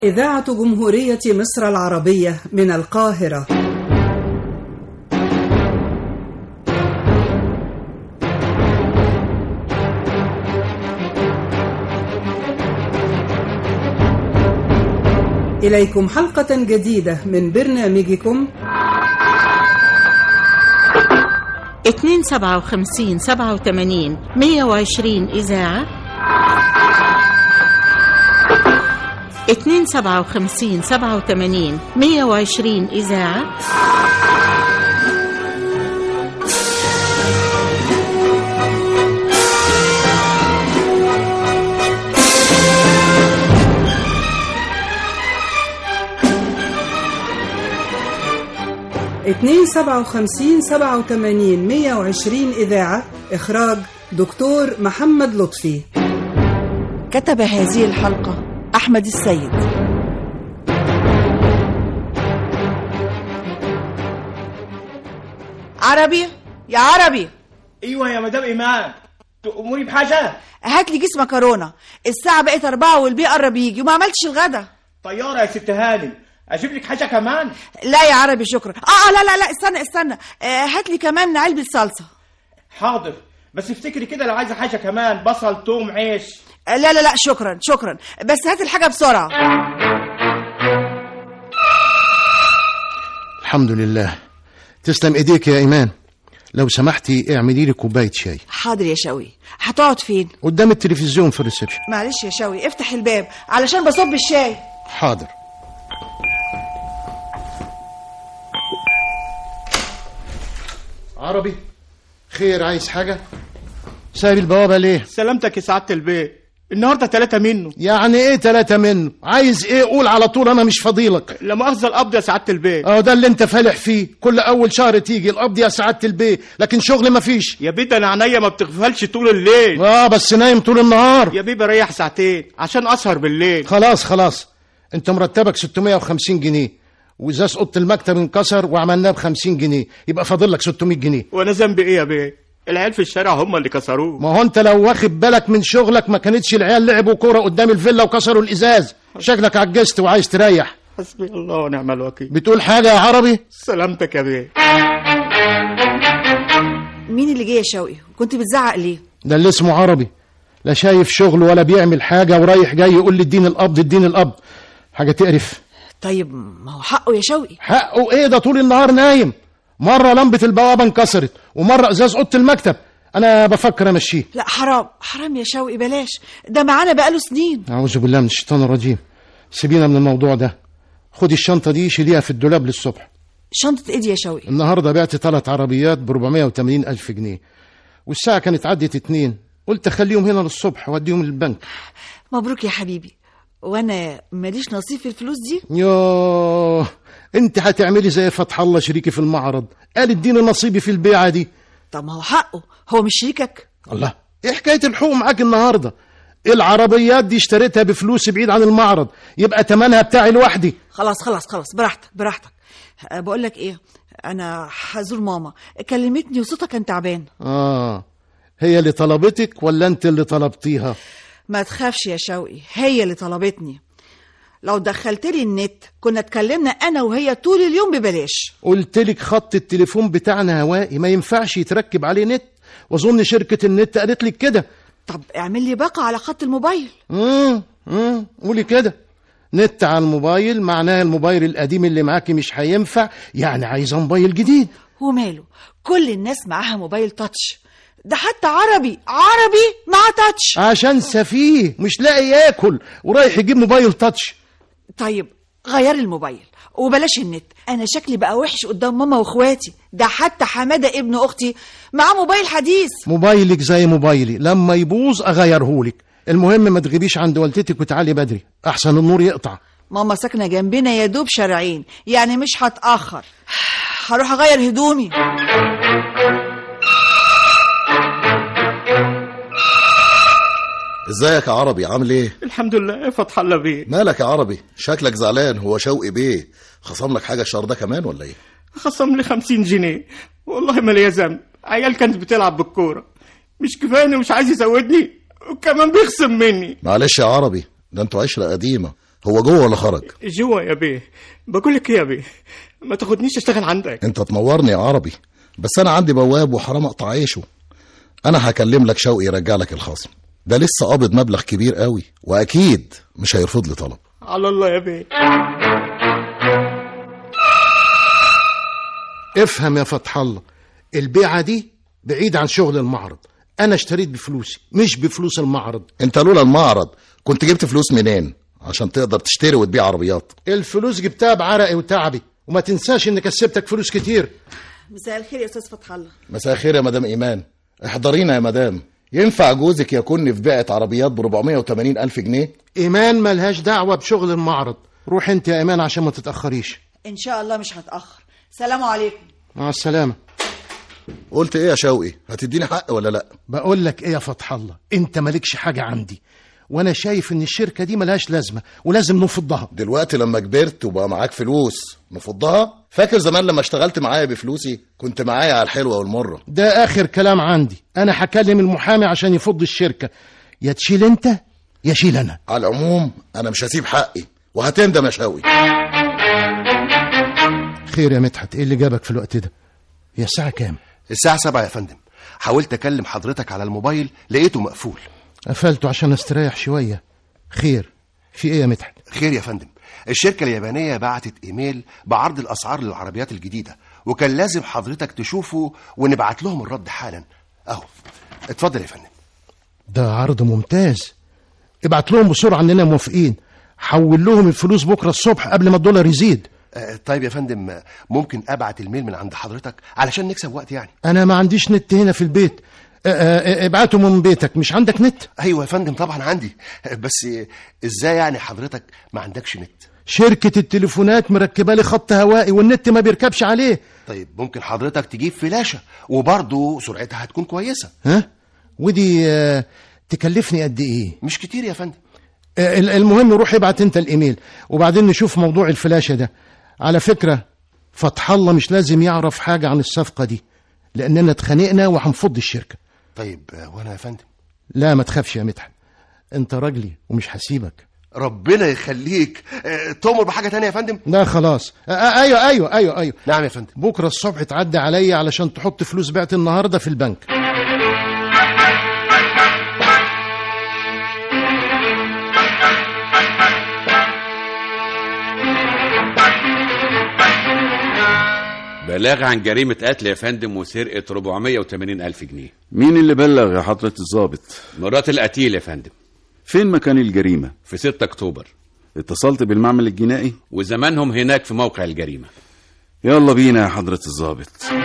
إذاعة جمهورية مصر العربية من القاهرة إليكم حلقة جديدة من برنامجكم 257 87 120 إذاعة 257 87 120 إذاعة اتنين سبعة وخمسين سبعة وتمانين مية وعشرين إذاعة إخراج دكتور محمد لطفي كتب هذه الحلقة أحمد السيد عربي يا عربي ايوه يا مدام ايمان تأمري بحاجه هات لي كيس مكرونة الساعة بقت أربعة والبي قرب يجي وما عملتش الغدا طياره يا ست هانم اجيب لك حاجه كمان لا يا عربي شكرا اه آه، لا لا لا استنى استنى آه هات لي كمان علبة صلصة حاضر بس افتكري كده لو عايزه حاجه كمان بصل توم عيش آه لا لا لا شكرا شكرا بس هات الحاجة بسرعة الحمد لله تسلم ايديك يا ايمان لو سمحتي اعملي لي كوبايه شاي حاضر يا شوي هتقعد فين قدام التلفزيون في الريسبشن معلش يا شوي افتح الباب علشان بصب الشاي حاضر عربي خير عايز حاجه سايب البوابه ليه سلامتك يا سعاده البيت النهارده ثلاثة منه يعني ايه تلاتة منه عايز ايه قول على طول انا مش فضيلك لا مؤاخذه القبض يا سعاده البيت اه ده اللي انت فالح فيه كل اول شهر تيجي القبض يا سعاده البيت لكن شغل مفيش يا بيت انا عينيا ما بتغفلش طول الليل اه بس نايم طول النهار يا بيه بريح ساعتين عشان اسهر بالليل خلاص خلاص انت مرتبك 650 جنيه وازاز اوضه المكتب انكسر وعملناه ب 50 جنيه يبقى فاضل لك 600 جنيه وانا ذنبي ايه يا بيه العيال في الشارع هم اللي كسروه ما هو انت لو واخد بالك من شغلك ما كانتش العيال لعبوا كوره قدام الفيلا وكسروا الازاز شكلك عجزت وعايز تريح حسبي الله ونعم الوكيل بتقول حاجه يا عربي سلامتك يا بيه مين اللي جه يا شوقي كنت بتزعق ليه ده اللي اسمه عربي لا شايف شغل ولا بيعمل حاجه ورايح جاي يقول لي اديني القبض اديني القبض حاجه تقرف طيب ما هو حقه يا شوقي حقه ايه ده طول النهار نايم مره لمبه البوابه انكسرت ومره ازاز اوضه المكتب انا بفكر امشيه لا حرام حرام يا شوقي بلاش ده معانا بقاله سنين اعوذ بالله من الشيطان الرجيم سيبينا من الموضوع ده خدي الشنطه دي شيليها في الدولاب للصبح شنطة ايدي يا شوقي النهارده بعت ثلاث عربيات ب 480 الف جنيه والساعه كانت عدت اتنين قلت اخليهم هنا للصبح واديهم للبنك مبروك يا حبيبي وانا ماليش نصيب في الفلوس دي يوه انت هتعملي زي فتح الله شريكي في المعرض قال اديني نصيبي في البيعه دي طب ما هو حقه هو مش شريكك الله ايه حكايه الحقوق معاك النهارده العربيات دي اشتريتها بفلوسي بعيد عن المعرض يبقى تمنها بتاعي لوحدي خلاص خلاص خلاص براحتك براحتك أه، بقول لك ايه انا هزور ماما كلمتني وصوتها كان تعبان اه هي اللي طلبتك ولا انت اللي طلبتيها ما تخافش يا شوقي هي اللي طلبتني لو دخلت لي النت كنا اتكلمنا انا وهي طول اليوم ببلاش قلت لك خط التليفون بتاعنا هوائي ما ينفعش يتركب عليه نت واظن شركه النت قالت لك كده طب اعمل لي باقة على خط الموبايل امم امم قولي كده نت على الموبايل معناه الموبايل القديم اللي معاكي مش هينفع يعني عايزه موبايل جديد وماله كل الناس معاها موبايل تاتش ده حتى عربي عربي مع تاتش عشان سفيه مش لاقي ياكل ورايح يجيب موبايل تاتش طيب غير الموبايل وبلاش النت انا شكلي بقى وحش قدام ماما واخواتي ده حتى حماده ابن اختي معاه موبايل حديث موبايلك زي موبايلي لما يبوظ اغيرهولك المهم ما تغيبيش عند والدتك وتعالي بدري احسن النور يقطع ماما ساكنه جنبنا يا دوب شارعين يعني مش هتاخر هروح اغير هدومي ازيك يا عربي عامل ايه الحمد لله يا فتح الله بيه مالك يا عربي شكلك زعلان هو شوقي بيه خصم لك حاجه الشهر ده كمان ولا ايه خصم لي 50 جنيه والله ما ليا ذنب عيال كانت بتلعب بالكوره مش كفايه انه مش عايز يزودني وكمان بيخصم مني معلش يا عربي ده انتوا عشره قديمه هو جوه ولا خرج جوا يا بيه بقول لك ايه يا بيه ما تاخدنيش اشتغل عندك انت تنورني يا عربي بس انا عندي بواب وحرام اقطع عيشه انا هكلم لك شوقي يرجع لك الخصم ده لسه قابض مبلغ كبير قوي واكيد مش هيرفض لي طلب على الله يا بيه افهم يا فتح الله البيعة دي بعيد عن شغل المعرض انا اشتريت بفلوسي مش بفلوس المعرض انت لولا المعرض كنت جبت فلوس منين عشان تقدر تشتري وتبيع عربيات الفلوس جبتها بعرقي وتعبي وما تنساش اني كسبتك فلوس كتير مساء الخير يا استاذ فتح الله مساء الخير يا مدام ايمان احضرينا يا مدام ينفع جوزك يكون في بيعة عربيات ب 480 الف جنيه ايمان ملهاش دعوة بشغل المعرض روح انت يا ايمان عشان ما تتأخريش ان شاء الله مش هتاخر سلام عليكم مع السلامة قلت ايه يا شوقي هتديني حق ولا لا بقول لك ايه يا فتح الله انت مالكش حاجة عندي وانا شايف ان الشركة دي ملهاش لازمة ولازم نفضها دلوقتي لما كبرت وبقى معاك فلوس نفضها فاكر زمان لما اشتغلت معايا بفلوسي كنت معايا على الحلوة والمرة ده اخر كلام عندي انا هكلم المحامي عشان يفض الشركة يا تشيل انت يا شيل انا على العموم انا مش هسيب حقي وهتندم يا شوقي خير يا مدحت ايه اللي جابك في الوقت ده هي الساعة كام الساعة سبعة يا فندم حاولت أكلم حضرتك على الموبايل لقيته مقفول قفلته عشان استريح شوية خير في ايه يا مدحت خير يا فندم الشركة اليابانية بعتت إيميل بعرض الأسعار للعربيات الجديدة وكان لازم حضرتك تشوفه ونبعت لهم الرد حالا أهو اتفضل يا فندم ده عرض ممتاز ابعت لهم بسرعة اننا موافقين حول لهم الفلوس بكرة الصبح قبل ما الدولار يزيد آه، طيب يا فندم آه، ممكن أبعت الميل من عند حضرتك علشان نكسب وقت يعني انا ما عنديش نت هنا في البيت اه، اه، ابعته من بيتك مش عندك نت أيوة يا فندم طبعا عندي بس آه، إزاي يعني حضرتك ما عندكش نت شركة التليفونات مركبة لي خط هوائي والنت ما بيركبش عليه طيب ممكن حضرتك تجيب فلاشة وبرضه سرعتها هتكون كويسة ها ودي اه، تكلفني قد ايه مش كتير يا فندم اه، ال- المهم روح ابعت انت الايميل وبعدين نشوف موضوع الفلاشة ده على فكرة فتح الله مش لازم يعرف حاجة عن الصفقة دي لأننا اتخانقنا وهنفض الشركة طيب آه، وأنا يا فندم لا ما تخافش يا مدحت انت راجلي ومش هسيبك ربنا يخليك آه، تؤمر بحاجة تانية يا فندم لا خلاص اه، اه، ايوه ايوه ايوه ايوه نعم يا فندم بكرة الصبح تعدي عليا علشان تحط فلوس بعت النهاردة في البنك بلاغ عن جريمة قتل يا فندم وسرقة 480 ألف جنيه مين اللي بلغ يا حضرة الضابط؟ مرات القتيل يا فندم فين مكان الجريمة؟ في 6 أكتوبر اتصلت بالمعمل الجنائي؟ وزمانهم هناك في موقع الجريمة يلا بينا يا حضرة الضابط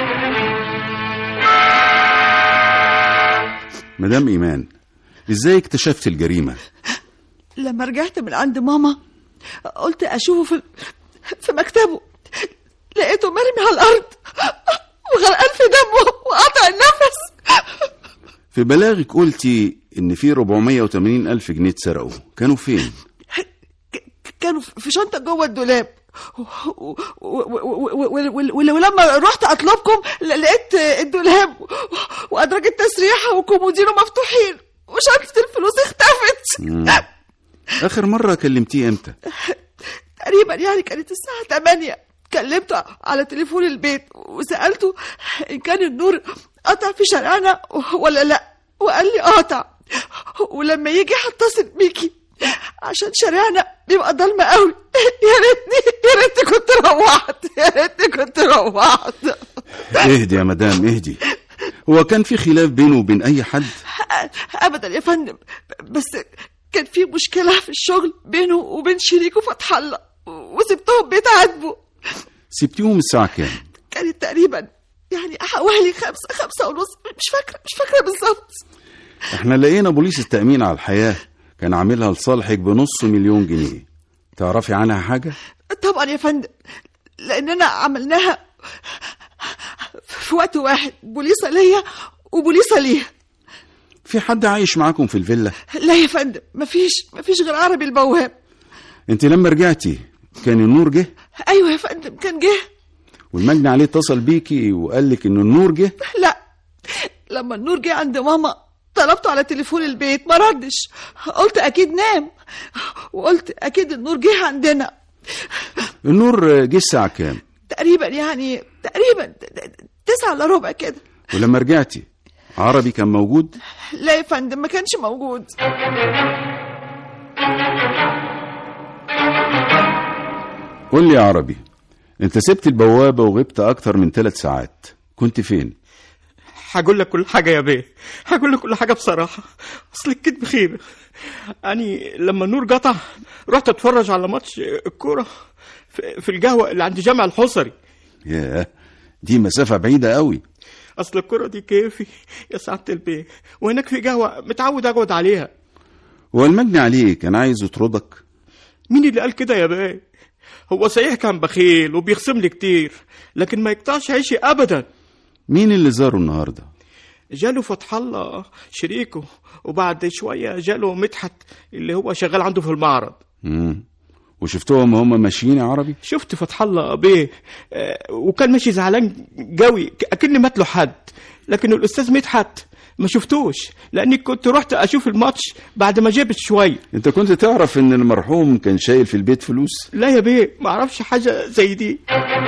مدام إيمان ازاي اكتشفت الجريمة؟ لما رجعت من عند ماما قلت اشوفه في في مكتبه لقيته مرمي على الارض وغرقان في دمه وقاطع النفس في بلاغك قلتي إن في 480 ألف جنيه اتسرقوا كانوا فين؟ ك- كانوا في شنطه جوه الدولاب و- و- و- و- و- ولما رحت اطلبكم ل- لقيت الدولاب وادراج التسريحه وكومودينو مفتوحين وشنطه الفلوس اختفت مم. آخر مرة كلمتيه إمتى؟ تقريبا يعني كانت الساعة 8 كلمته على تليفون البيت وسألته إن كان النور قطع في شارعنا ولا لأ وقال لي قاطع ولما يجي هتصل بيكي عشان شارعنا بيبقى ضلمة قوي يا ريتني يا ريتني كنت روحت يا ريتني كنت روحت اهدي يا مدام اهدي هو كان في خلاف بينه وبين أي حد؟ ابدا يا فندم بس كان في مشكله في الشغل بينه وبين شريكه فتح الله وسبتهم بيتعاتبوا سبتيهم الساعة كام؟ كانت تقريبا يعني حوالي خمسة خمسة ونص مش فاكرة مش فاكرة بالظبط احنا لقينا بوليس التأمين على الحياة كان عاملها لصالحك بنص مليون جنيه تعرفي عنها حاجة؟ طبعا يا فندم لأننا عملناها في وقت واحد بوليصة ليا وبوليصة ليها في حد عايش معاكم في الفيلا؟ لا يا فندم مفيش مفيش غير عربي البواب انت لما رجعتي كان النور جه أيوة يا فندم كان جه والمجني عليه اتصل بيكي وقال لك ان النور جه لا لما النور جه عند ماما طلبته على تليفون البيت ما ردش قلت اكيد نام وقلت اكيد النور جه عندنا النور جه الساعة كام تقريبا يعني تقريبا تسعة الا ربع كده ولما رجعتي عربي كان موجود لا يا فندم ما كانش موجود قول لي يا عربي انت سبت البوابة وغبت اكتر من ثلاث ساعات كنت فين هقول لك كل حاجة يا بيه هقول لك كل حاجة بصراحة أصل الكذب خيبة يعني لما النور قطع رحت أتفرج على ماتش الكورة في في القهوة اللي عند جامع الحصري ياه دي مسافة بعيدة قوي أصل الكورة دي كيفي يا سعادة البيه وهناك في قهوة متعود أقعد عليها هو المجني عليه كان عايز يطردك مين اللي قال كده يا بيه هو صحيح كان بخيل وبيخصم لي كتير لكن ما يقطعش عيشي أبدا مين اللي زاره النهاردة جاله فتح الله شريكه وبعد شوية جاله مدحت اللي هو شغال عنده في المعرض مم. وشفتهم هم ماشيين يا عربي شفت فتح الله بيه آه، وكان ماشي زعلان قوي اكن مات له حد لكن الاستاذ مدحت ما شفتوش لاني كنت رحت اشوف الماتش بعد ما جابت شويه انت كنت تعرف ان المرحوم كان شايل في البيت فلوس لا يا بيه ما اعرفش حاجه زي دي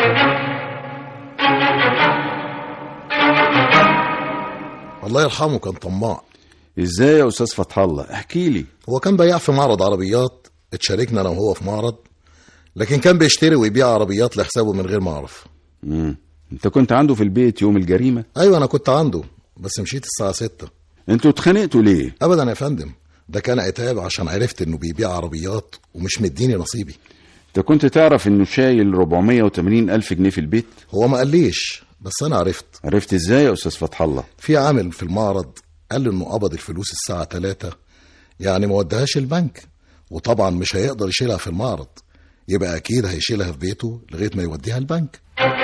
الله يرحمه كان طماع ازاي يا استاذ فتح الله احكي لي هو كان بياع في معرض عربيات اتشاركنا انا وهو في معرض لكن كان بيشتري ويبيع عربيات لحسابه من غير ما اعرف مم. انت كنت عنده في البيت يوم الجريمة ايوه انا كنت عنده بس مشيت الساعه 6 انتوا اتخانقتوا ليه ابدا يا فندم ده كان عتاب عشان عرفت انه بيبيع عربيات ومش مديني نصيبي انت كنت تعرف انه شايل 480 الف جنيه في البيت هو ما قاليش بس انا عرفت عرفت ازاي يا استاذ فتح الله في عامل في المعرض قال لي انه قبض الفلوس الساعه 3 يعني ما ودهاش البنك وطبعا مش هيقدر يشيلها في المعرض يبقى اكيد هيشيلها في بيته لغايه ما يوديها البنك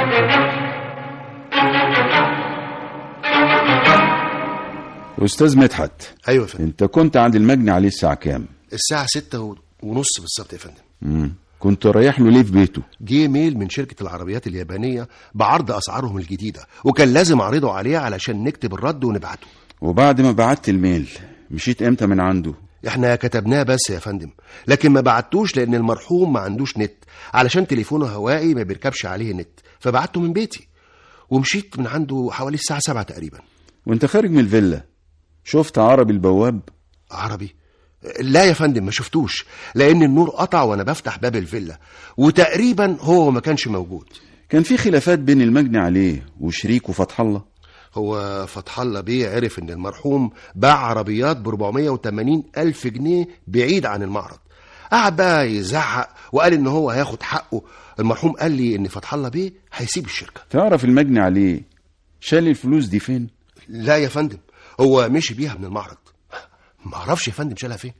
استاذ مدحت ايوه يا فندم انت كنت عند المجني عليه الساعة كام الساعه 6 و- ونص بالظبط يا فندم مم. كنت رايح له ليه في بيته جه ميل من شركة العربيات اليابانية بعرض أسعارهم الجديدة وكان لازم أعرضه عليه علشان نكتب الرد ونبعته وبعد ما بعت الميل مشيت امتى من عنده احنا كتبناه بس يا فندم لكن ما بعتوش لأن المرحوم ما عندوش نت علشان تليفونه هوائي ما بيركبش عليه نت فبعته من بيتي ومشيت من عنده حوالي الساعة سبعة تقريبا وانت خارج من الفيلا شفت عربي البواب عربي لا يا فندم ما شفتوش لأن النور قطع وأنا بفتح باب الفيلا وتقريبا هو ما كانش موجود كان في خلافات بين المجني عليه وشريكه فتح الله هو فتح الله بيه عرف ان المرحوم باع عربيات ب 480 الف جنيه بعيد عن المعرض قعد بقى يزعق وقال ان هو هياخد حقه المرحوم قال لي ان فتح الله بيه هيسيب الشركه تعرف المجني عليه شال الفلوس دي فين لا يا فندم هو مشي بيها من المعرض ما اعرفش يا فندم شالها فين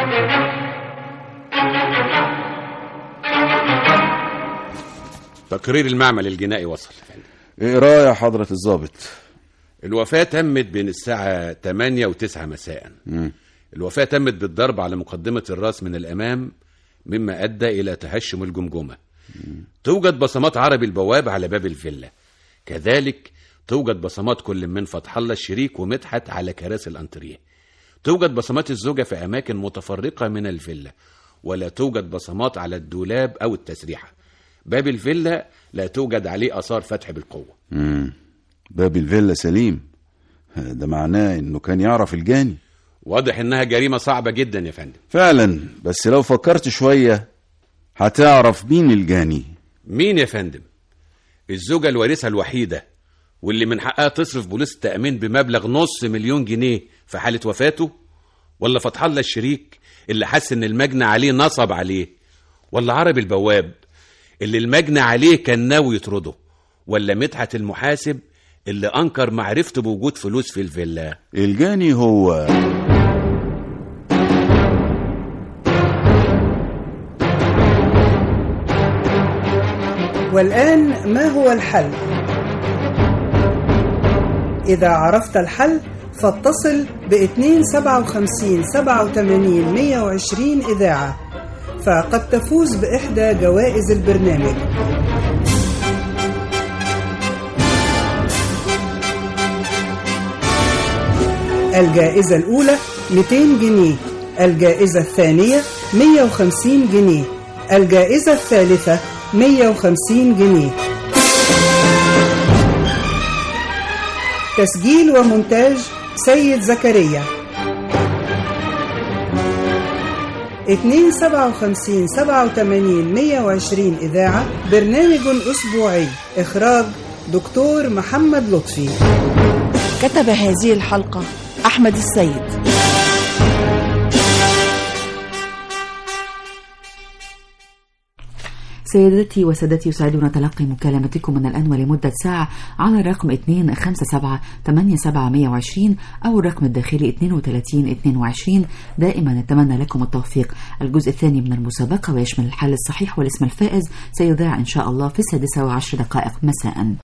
تقرير المعمل الجنائي وصل يا فندم اقرا يا حضرة الضابط الوفاة تمت بين الساعة 8 و9 مساء مم. الوفاة تمت بالضرب على مقدمة الراس من الأمام مما أدى إلى تهشم الجمجمة توجد بصمات عربي البواب على باب الفيلا كذلك توجد بصمات كل من فتح الله الشريك ومدحت على كراسي الأنتريه توجد بصمات الزوجة في أماكن متفرقة من الفيلا ولا توجد بصمات على الدولاب أو التسريحة باب الفيلا لا توجد عليه آثار فتح بالقوة مم. باب الفيلا سليم ده معناه انه كان يعرف الجاني واضح إنها جريمة صعبة جدا يا فندم فعلا بس لو فكرت شوية هتعرف مين الجاني مين يا فندم الزوجة الوارثة الوحيدة واللي من حقها تصرف بوليس التأمين بمبلغ نص مليون جنيه في حالة وفاته ولا فتح الله الشريك اللي حس ان المجني عليه نصب عليه ولا عربي البواب اللي المجني عليه كان ناوي يطرده ولا مدحت المحاسب اللي انكر معرفته بوجود فلوس في الفيلا الجاني هو والآن ما هو الحل؟ إذا عرفت الحل فاتصل ب 257 87 120 إذاعة فقد تفوز بإحدى جوائز البرنامج الجائزة الأولى 200 جنيه الجائزة الثانية 150 جنيه الجائزة الثالثة 150 جنيه تسجيل ومونتاج سيد زكريا 257 87 120 إذاعة برنامج أسبوعي إخراج دكتور محمد لطفي كتب هذه الحلقة أحمد السيد سيداتي وسادتي يسعدنا تلقي مكالمتكم من الآن ولمدة ساعة على الرقم 257 أو الرقم الداخلي 32 22 دائما نتمنى لكم التوفيق الجزء الثاني من المسابقة ويشمل الحل الصحيح والاسم الفائز سيذاع إن شاء الله في السادسة وعشر دقائق مساء